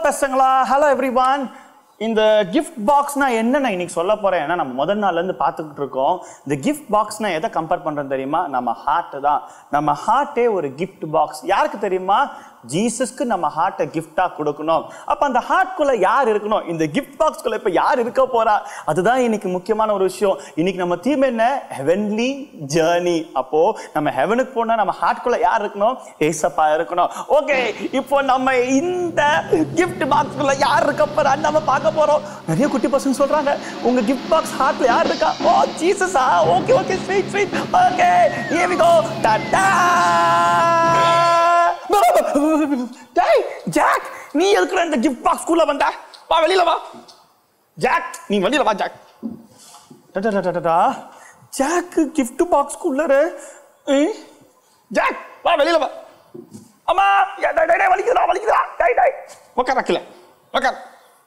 பசங்களா hello everyone இந்த gift பாக்ஸ்னா என்ன நான் இன்னைக்கு சொல்ல போறேன் ஏன்னா நம்ம முதல் நாள்ல இருந்து பார்த்துக்கிட்டு இருக்கோம் இந்த கிஃப்ட் பாக்ஸ்னா எதை கம்பேர் பண்றோம் தெரியுமா நம்ம ஹார்ட் தான் நம்ம ஹார்ட்டே ஒரு கிஃப்ட் பாக்ஸ் யாருக்கு தெரியுமா ஜீசஸ்க்கு நம்ம ஹார்ட்டை கிஃப்டா கொடுக்கணும் அப்ப அந்த ஹார்ட்குள்ள யார் இருக்கணும் இந்த கிஃப்ட் பாக்ஸ்குள்ள இப்ப யார் இருக்க போறா அதுதான் இன்னைக்கு முக்கியமான ஒரு விஷயம் இன்னைக்கு நம்ம தீம் என்ன ஹெவன்லி ஜேர்னி அப்போ நம்ம ஹெவனுக்கு போனா நம்ம ஹார்ட்குள்ள யார் இருக்கணும் ஏசப்பா இருக்கணும் ஓகே இப்போ நம்ம இந்த கிஃப்ட் பாக்ஸ்குள்ள யார் இருக்க போறா நம்ம பார்க்க போறோம் நிறைய குட்டி பசங்க சொல்றாங்க உங்க கிஃப்ட் பாக்ஸ் ஹார்ட்ல யார் இருக்கா ஓ ஜீசஸா okay okay sweet sweet okay here we go tada டேய் ஜாக் நீ எதுக்குற இந்த கிஃப்ட் பாக்ஸ்குள்ள வந்த வா வெளியில வா ஜாக் நீ வெளியில வா ஜாக் டடடடடடா ஜாக்கு கிஃப்ட் பாக்ஸ்க்குள்ளர ஜாக் வா வெளியில வா அம்மா ஏ, டேய், டேய், டேய், வலிக்குதுடா வலிக்குதுடா டேய் டேய் உட்கார் அக்கில உட்கார்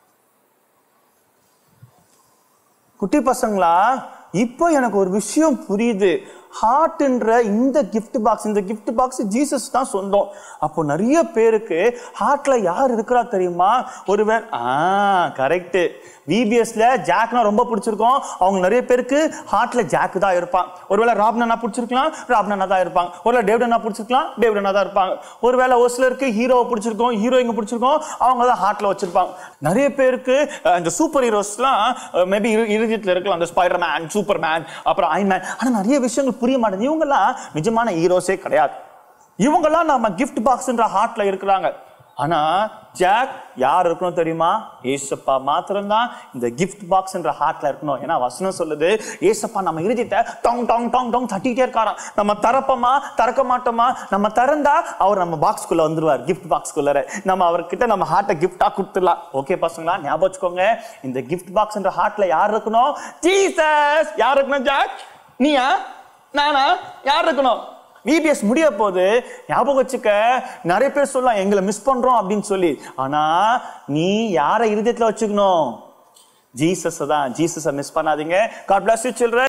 குட்டி பசங்களா இப்போ எனக்கு ஒரு விஷயம் புரியுது ஹார்ட்ன்ற இந்த gift பாக்ஸ் இந்த gift பாக்ஸ் ஜீசஸ் தான் சொந்தம் அப்போ நிறைய பேருக்கு ஹார்ட்ல யார் இருக்கிறா தெரியுமா ஒருவேளை ஆ கரெக்ட் விபிஎஸ்ல ஜாக்னா ரொம்ப பிடிச்சிருக்கும் அவங்க நிறைய பேருக்கு ஹார்ட்ல ஜாக் தான் இருப்பான் ஒருவேளை ராப்னா பிடிச்சிருக்கலாம் ராப்னா தான் இருப்பாங்க ஒருவேளை டேவிடனா பிடிச்சிருக்கலாம் டேவிடனா தான் இருப்பாங்க ஒருவேளை ஒரு சிலருக்கு ஹீரோவை பிடிச்சிருக்கும் ஹீரோயிங்க பிடிச்சிருக்கும் அவங்க தான் ஹார்ட்ல வச்சிருப்பாங்க நிறைய பேருக்கு அஹ், இந்த சூப்பர் ஹீரோஸ்லாம் மேபி இறுதியத்தில் இருக்கலாம் அந்த ஸ்பைடர் மேன் சூப்பர் மேன் அப்புறம் ஐமேன் ஆனா நிறைய விஷயங்கள் புரிய மாட்டேங்குது இவங்கெல்லாம் நிஜமான ஹீரோஸே கிடையாது இவங்கெல்லாம் நம்ம கிஃப்ட் பாக்ஸ்ன்ற ஹார்ட்ல இருக்கிறாங்க ஆனா ஜாக் யார் இருக்கணும் தெரியுமா ஏசப்பா மாத்திரம்தான் இந்த கிஃப்ட் பாக்ஸ்ன்ற ஹார்ட்ல இருக்கணும் ஏன்னா வசனம் சொல்லுது ஏசப்பா நம்ம இருதயத்தை டாங் டாங் டாங் டாங் தட்டிட்டே இருக்காராம் நம்ம திறப்போமா திறக்க மாட்டோமா நம்ம திறந்தா அவர் நம்ம பாக்ஸ்குள்ள வந்துருவார் கிஃப்ட் பாக்ஸ்குள்ள நம்ம அவர்கிட்ட நம்ம ஹார்ட்டை கிஃப்டா கொடுத்துடலாம் ஓகே பசங்களா ஞாபகம் வச்சுக்கோங்க இந்த கிஃப்ட் பாக்ஸ்ன்ற ஹார்ட்ல யார் இருக்கணும் ஜீசஸ் யார் இருக்கணும் ஜாக் நீயா நானா யார் இருக்கணும் விபிஎஸ் முடிய போது ஞாபகம் வச்சுக்க நிறைய பேர் சொல்லலாம் எங்களை மிஸ் பண்றோம் அப்படின்னு சொல்லி ஆனா நீ யாரை இருதயத்துல வச்சுக்கணும் ஜீசஸ் தான் ஜீசஸை மிஸ் பண்ணாதீங்க காட் பிளஸ் யூ சில்ட்ரன்